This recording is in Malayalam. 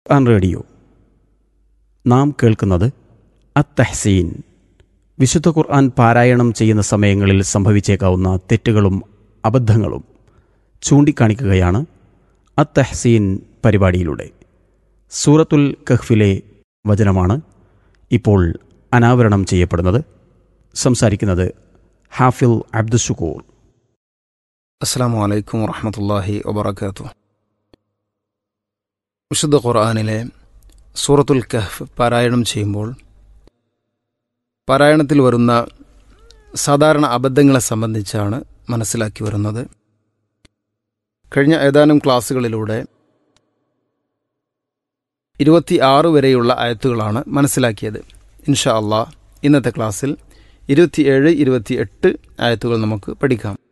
ഖുർആൻ റേഡിയോ നാം കേൾക്കുന്നത് അത്തഹ്സീൻ വിശുദ്ധ ഖുർആൻ പാരായണം ചെയ്യുന്ന സമയങ്ങളിൽ സംഭവിച്ചേക്കാവുന്ന തെറ്റുകളും അബദ്ധങ്ങളും ചൂണ്ടിക്കാണിക്കുകയാണ് അത്തഹ്സീൻ പരിപാടിയിലൂടെ സൂറത്തുൽ കഹ്ഫിലെ വചനമാണ് ഇപ്പോൾ അനാവരണം ചെയ്യപ്പെടുന്നത് സംസാരിക്കുന്നത് ഹാഫിൽ അബ്ദുഷുക്കൂർ അസ്സാം വലൈക്കും വറഹമത്തല്ലാഹി വബർക്കാത്തു വിശുദ്ധ ഖുർആാനിലെ സൂറത്തുൽ കഹ്ഫ് പാരായണം ചെയ്യുമ്പോൾ പാരായണത്തിൽ വരുന്ന സാധാരണ അബദ്ധങ്ങളെ സംബന്ധിച്ചാണ് മനസ്സിലാക്കി വരുന്നത് കഴിഞ്ഞ ഏതാനും ക്ലാസ്സുകളിലൂടെ ഇരുപത്തി ആറ് വരെയുള്ള ആയത്തുകളാണ് മനസ്സിലാക്കിയത് ഇൻഷാ അള്ളാഹ് ഇന്നത്തെ ക്ലാസ്സിൽ ഇരുപത്തിയേഴ് ഇരുപത്തി എട്ട് ആയത്തുകൾ നമുക്ക് പഠിക്കാം